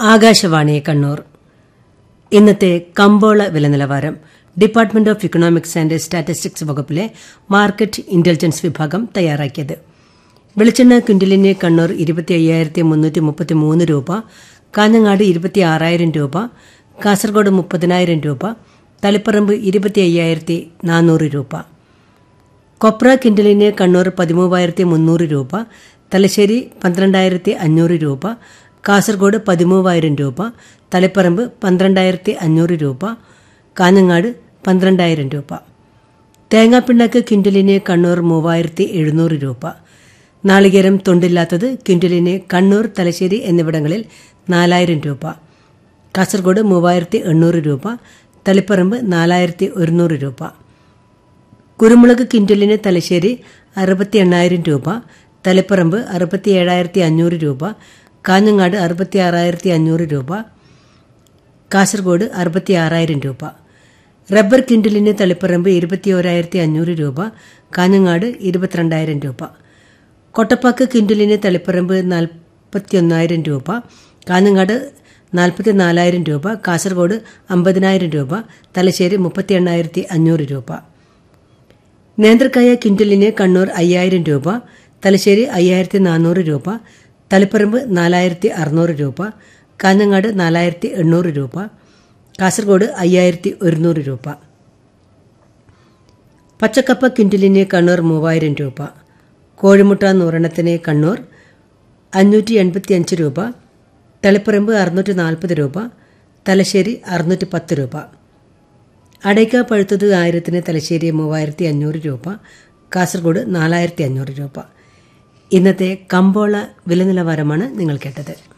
ആകാശവാണി കണ്ണൂർ ഇന്നത്തെ കമ്പോള വില നിലവാരം department of economics and statistics വകുപ്പിലെ മാർക്കറ്റ് ഇന്റലിജൻസ് വിഭാഗം തയ്യാറാക്കിയത് വെളിച്ചെണ്ണ ക്വിന്റലിന് കണ്ണൂർ ഇരുപത്തി അയ്യായിരത്തി മുന്നൂറ്റി മുപ്പത്തി മൂന്ന് രൂപ കാഞ്ഞങ്ങാട് ഇരുപത്തി ആറായിരം രൂപ കാസർഗോഡ് മുപ്പതിനായിരം രൂപ തളിപ്പറമ്പ് ഇരുപത്തി അയ്യായിരത്തി നാനൂറ് രൂപ കൊപ്ര കിൻഡലിന് കണ്ണൂർ പതിമൂവായിരത്തി മുന്നൂറ് രൂപ തലശ്ശേരി പന്ത്രണ്ടായിരത്തി അഞ്ഞൂറ് രൂപ കാസർഗോഡ് പതിമൂവായിരം രൂപ തളിപ്പറമ്പ് പന്ത്രണ്ടായിരത്തി അഞ്ഞൂറ് രൂപ കാഞ്ഞങ്ങാട് പന്ത്രണ്ടായിരം രൂപ തേങ്ങാപ്പിണ്ണാക്ക് ക്വിന്റലിന് കണ്ണൂർ മൂവായിരത്തി എഴുന്നൂറ് രൂപ നാളികേരം തൊണ്ടില്ലാത്തത് ക്വിന്റലിന് കണ്ണൂർ തലശ്ശേരി എന്നിവിടങ്ങളിൽ നാലായിരം രൂപ കാസർഗോഡ് മൂവായിരത്തി എണ്ണൂറ് രൂപ തളിപ്പറമ്പ് നാലായിരത്തി ഒരുന്നൂറ് രൂപ കുരുമുളക് കിൻഡലിന് തലശ്ശേരി അറുപത്തി എണ്ണായിരം രൂപ തളിപ്പറമ്പ് അറുപത്തി ഏഴായിരത്തി അഞ്ഞൂറ് രൂപ കാഞ്ഞങ്ങാട് അറുപത്തി ആറായിരത്തി അഞ്ഞൂറ് രൂപ കാസർഗോഡ് അറുപത്തി ആറായിരം രൂപ റബ്ബർ കിൻഡലിന് തളിപ്പറമ്പ് ഇരുപത്തി ഓരായിരത്തി അഞ്ഞൂറ് രൂപ കാഞ്ഞങ്ങാട് ഇരുപത്തിരണ്ടായിരം രൂപ കൊട്ടപ്പാക്ക് കിൻഡലിന് തളിപ്പറമ്പ് നാൽപ്പത്തി ഒന്നായിരം രൂപ കാഞ്ഞങ്ങാട് നാൽപ്പത്തി നാലായിരം രൂപ കാസർഗോഡ് അമ്പതിനായിരം രൂപ തലശ്ശേരി മുപ്പത്തി എണ്ണായിരത്തി അഞ്ഞൂറ് രൂപ നേന്ത്രക്കായ കിൻഡലിന് കണ്ണൂർ അയ്യായിരം രൂപ തലശ്ശേരി അയ്യായിരത്തി നാനൂറ് രൂപ തളിപ്പറമ്പ് നാലായിരത്തി അറുന്നൂറ് രൂപ കാഞ്ഞങ്ങാട് നാലായിരത്തി എണ്ണൂറ് രൂപ കാസർഗോഡ് അയ്യായിരത്തി ഒരുന്നൂറ് രൂപ പച്ചക്കപ്പ കിൻഡലിന് കണ്ണൂർ മൂവായിരം രൂപ കോഴിമുട്ട നൂറെണ്ണത്തിന് കണ്ണൂർ അഞ്ഞൂറ്റി എൺപത്തി അഞ്ച് രൂപ തളിപ്പറമ്പ് അറുന്നൂറ്റി നാൽപ്പത് രൂപ തലശ്ശേരി അറുന്നൂറ്റി പത്ത് രൂപ അടയ്ക്ക പഴുത്തത് ആയിരത്തിന് തലശ്ശേരി മൂവായിരത്തി അഞ്ഞൂറ് രൂപ കാസർഗോഡ് നാലായിരത്തി അഞ്ഞൂറ് രൂപ ഇന്നത്തെ കമ്പോള വില നിലവാരമാണ് നിങ്ങൾ കേട്ടത്